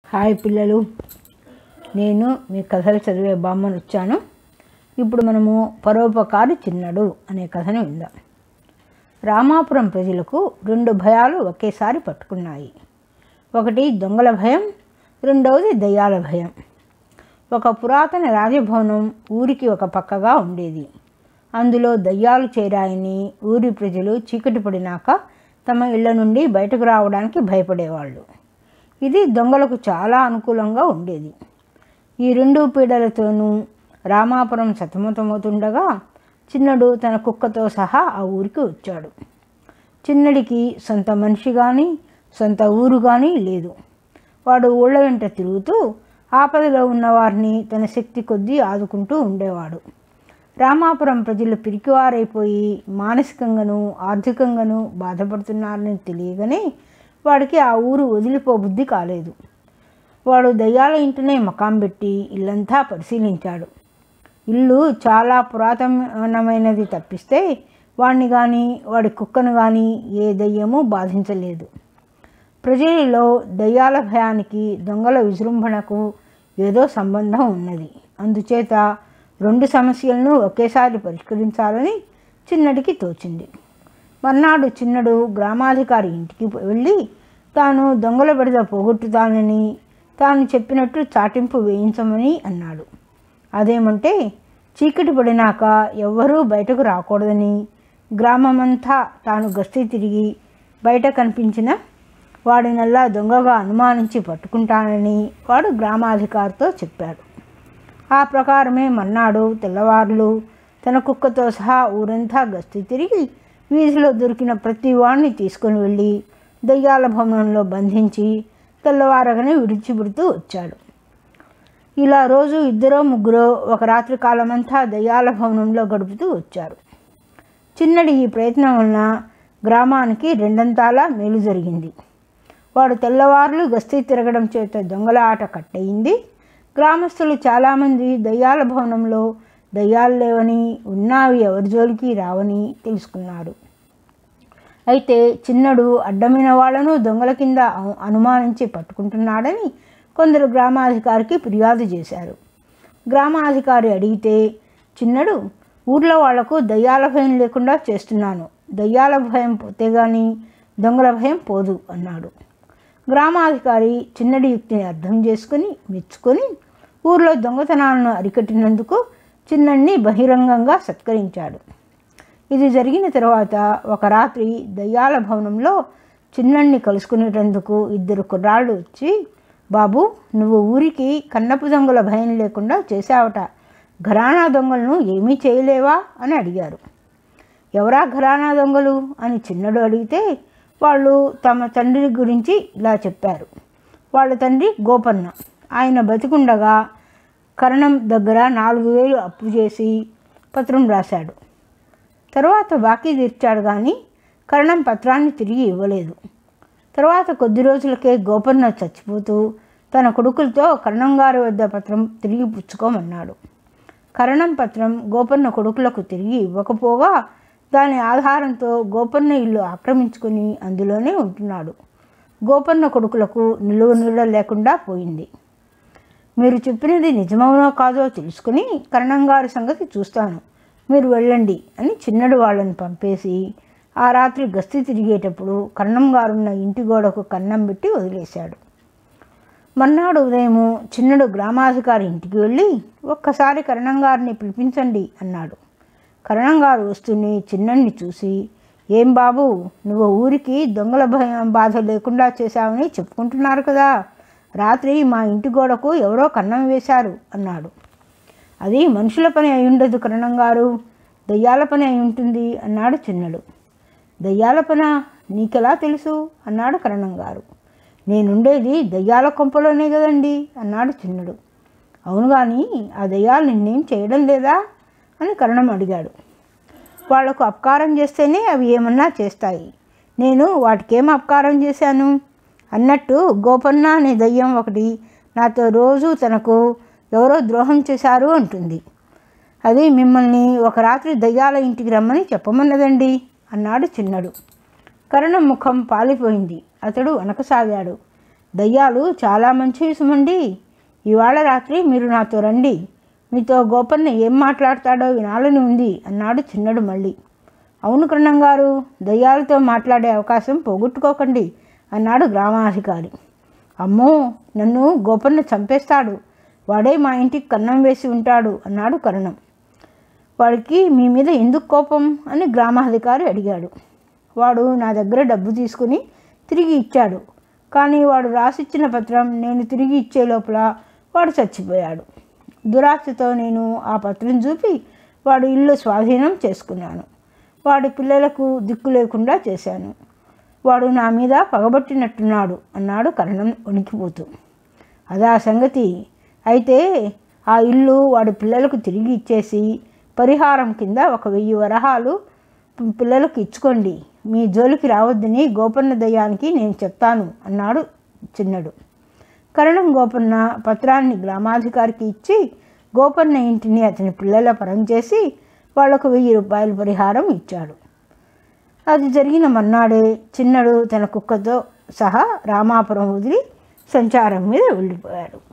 hi పిల్లలు నేను మీ కథలు చదివే బామ్మను వచ్చాను ఇప్పుడు మనము పరోపకారి చిన్నడు అనే కథను విందాం రామాపురం ప్రజలకు రెండు భయాలు ఒకేసారి పట్టుకున్నాయి ఒకటి దొంగల భయం రెండవది దయ్యాల భయం ఒక పురాతన రాజభవనం ఊరికి ఒక పక్కగా ఉండేది అందులో దయ్యాలు చేరాయని ఊరి ప్రజలు చీకటి పడినాక తమ ఇళ్ల నుండి బయటకు రావడానికి భయపడేవాళ్ళు ఇది దొంగలకు చాలా అనుకూలంగా ఉండేది ఈ రెండు పీడలతోనూ రామాపురం సతమతమవుతుండగా చిన్నడు తన కుక్కతో సహా ఆ ఊరికి వచ్చాడు చిన్నడికి సొంత మనిషి కానీ సొంత ఊరు కానీ లేదు వాడు ఊళ్ళ వెంట తిరుగుతూ ఆపదలో ఉన్నవారిని తన శక్తి కొద్దీ ఆదుకుంటూ ఉండేవాడు రామాపురం ప్రజలు పిరికివారైపోయి మానసికంగాను ఆర్థికంగాను బాధపడుతున్నారని తెలియగానే వాడికి ఆ ఊరు వదిలిపోబుద్ధి కాలేదు వాడు దయ్యాల ఇంటినే మకాం పెట్టి ఇల్లంతా పరిశీలించాడు ఇల్లు చాలా పురాతనమైనది తప్పిస్తే వాడిని కానీ వాడి కుక్కను కానీ ఏ దయ్యము బాధించలేదు ప్రజలలో దయ్యాల భయానికి దొంగల విజృంభణకు ఏదో సంబంధం ఉన్నది అందుచేత రెండు సమస్యలను ఒకేసారి పరిష్కరించాలని చిన్నడికి తోచింది మర్నాడు చిన్నడు గ్రామాధికారి ఇంటికి వెళ్ళి తాను దొంగల బెడద పోగొట్టుతానని తాను చెప్పినట్టు చాటింపు వేయించమని అన్నాడు అదేమంటే చీకటి పడినాక ఎవ్వరూ బయటకు రాకూడదని గ్రామమంతా తాను గస్తీ తిరిగి బయట కనిపించిన వాడినల్లా దొంగగా అనుమానించి పట్టుకుంటానని వాడు గ్రామాధికారితో చెప్పాడు ఆ ప్రకారమే మన్నాడు తెల్లవారులు తన కుక్కతో సహా ఊరంతా గస్తీ తిరిగి వీధిలో దొరికిన ప్రతి వాడిని తీసుకొని వెళ్ళి దయ్యాల భవనంలో బంధించి తెల్లవారగానే విడిచిపెడుతూ వచ్చాడు ఇలా రోజు ఇద్దరో ముగ్గురో ఒక రాత్రి కాలమంతా దయ్యాల భవనంలో గడుపుతూ వచ్చారు చిన్నడి ఈ ప్రయత్నం వలన గ్రామానికి రెండంతాల మేలు జరిగింది వాడు తెల్లవారులు గస్తీ తిరగడం చేత దొంగల ఆట కట్టయింది గ్రామస్తులు చాలామంది దయ్యాల భవనంలో దయ్యాలు లేవని ఉన్నవి ఎవరి జోలికి రావని తెలుసుకున్నారు అయితే చిన్నడు అడ్డమైన వాళ్లను దొంగల కింద అను- అనుమానించి పట్టుకుంటున్నాడని కొందరు గ్రామాధికారికి ఫిర్యాదు చేశారు గ్రామాధికారి అడిగితే చిన్నడు ఊర్లో వాళ్లకు దయ్యాల భయం లేకుండా చేస్తున్నాను దయ్యాల భయం పోతే కానీ దొంగల భయం పోదు అన్నాడు గ్రామాధికారి చిన్నడి యుక్తిని అర్థం చేసుకుని మెచ్చుకొని ఊర్లో దొంగతనాలను అరికట్టినందుకు చిన్నడిని బహిరంగంగా సత్కరించాడు ఇది జరిగిన తర్వాత ఒక రాత్రి దయ్యాల భవనంలో చిన్నడిని కలుసుకునేటందుకు ఇద్దరు కుర్రాళ్ళు వచ్చి బాబు నువ్వు ఊరికి కన్నపు దొంగల భయం లేకుండా చేశావట ఘరానా దొంగలను ఏమీ చేయలేవా అని అడిగారు ఎవరా ఘరానా దొంగలు అని చిన్నడు అడిగితే వాళ్ళు తమ తండ్రి గురించి ఇలా చెప్పారు వాళ్ళ తండ్రి గోపన్న ఆయన బతికుండగా కరణం దగ్గర నాలుగు వేలు అప్పు చేసి పత్రం రాశాడు తర్వాత బాకీ తీర్చాడు కానీ కరణం పత్రాన్ని తిరిగి ఇవ్వలేదు తర్వాత కొద్ది రోజులకే గోపన్న చచ్చిపోతూ తన కొడుకులతో కరణం గారి వద్ద పత్రం తిరిగి పుచ్చుకోమన్నాడు కరణం పత్రం గోపన్న కొడుకులకు తిరిగి ఇవ్వకపోగా దాని ఆధారంతో గోపన్న ఇల్లు ఆక్రమించుకొని అందులోనే ఉంటున్నాడు గోపన్న కొడుకులకు నిలువ నీడ లేకుండా పోయింది మీరు చెప్పినది నిజమవునో కాదో తెలుసుకుని కరణం గారి సంగతి చూస్తాను మీరు వెళ్ళండి అని చిన్నడు వాళ్ళని పంపేసి ఆ రాత్రి గస్తీ తిరిగేటప్పుడు కరణం గారున్న ఇంటి గోడకు కన్నం పెట్టి వదిలేశాడు మర్నాడు ఉదయము చిన్నడు గ్రామాధికారి ఇంటికి వెళ్ళి ఒక్కసారి కరణం గారిని పిలిపించండి అన్నాడు కరణం గారు వస్తూనే చిన్నడిని చూసి ఏం బాబు నువ్వు ఊరికి దొంగల భయం బాధ లేకుండా చేశావని చెప్పుకుంటున్నారు కదా రాత్రి మా ఇంటి గోడకు ఎవరో కన్నం వేశారు అన్నాడు అది మనుషుల పని అయి ఉండదు కరణం గారు దయ్యాల పని అయి ఉంటుంది అన్నాడు చిన్నడు దయ్యాల పన నీకెలా తెలుసు అన్నాడు కరణం గారు నేనుండేది దయ్యాల కొంపలోనే కదండి అన్నాడు చిన్నడు అవును కానీ ఆ దయ్యాలు నిన్నేం చేయడం లేదా అని కరణం అడిగాడు వాళ్లకు అపకారం చేస్తేనే అవి ఏమన్నా చేస్తాయి నేను వాటికేం అపకారం చేశాను అన్నట్టు గోపన్న అనే దయ్యం ఒకటి నాతో రోజు తనకు ఎవరో ద్రోహం చేశారు అంటుంది అది మిమ్మల్ని ఒక రాత్రి దయ్యాల ఇంటికి రమ్మని చెప్పమన్నదండి అన్నాడు చిన్నడు కరణం ముఖం పాలిపోయింది అతడు వనకసాగాడు దయ్యాలు చాలా మంచివి సుమండి ఇవాళ రాత్రి మీరు నాతో రండి మీతో గోపన్న ఏం మాట్లాడతాడో వినాలని ఉంది అన్నాడు చిన్నడు మళ్ళీ అవును కృణం గారు దయ్యాలతో మాట్లాడే అవకాశం పోగొట్టుకోకండి అన్నాడు గ్రామాధికారి అమ్మో నన్ను గోపన్న చంపేస్తాడు వాడే మా ఇంటికి కన్నం వేసి ఉంటాడు అన్నాడు కరణం వాడికి మీ మీద ఎందుకు కోపం అని గ్రామాధికారి అడిగాడు వాడు నా దగ్గర డబ్బు తీసుకుని తిరిగి ఇచ్చాడు కానీ వాడు రాసిచ్చిన పత్రం నేను తిరిగి ఇచ్చే లోపల వాడు చచ్చిపోయాడు దురాశతో నేను ఆ పత్రం చూపి వాడు ఇల్లు స్వాధీనం చేసుకున్నాను వాడి పిల్లలకు దిక్కు లేకుండా చేశాను వాడు నా మీద పగబట్టినట్టున్నాడు అన్నాడు కరణం వణికిపోతూ అదా సంగతి అయితే ఆ ఇల్లు వాడి పిల్లలకు తిరిగి ఇచ్చేసి పరిహారం కింద ఒక వెయ్యి వరహాలు పిల్లలకు ఇచ్చుకోండి మీ జోలికి రావద్దని గోపన్న దయ్యానికి నేను చెప్తాను అన్నాడు చిన్నడు కరణం గోపన్న పత్రాన్ని గ్రామాధికారికి ఇచ్చి గోపన్న ఇంటిని అతని పిల్లల పరం చేసి వాళ్లకు వెయ్యి రూపాయల పరిహారం ఇచ్చాడు అది జరిగిన మర్నాడే చిన్నడు తన కుక్కతో సహా రామాపురం వదిలి సంచారం మీద వెళ్ళిపోయాడు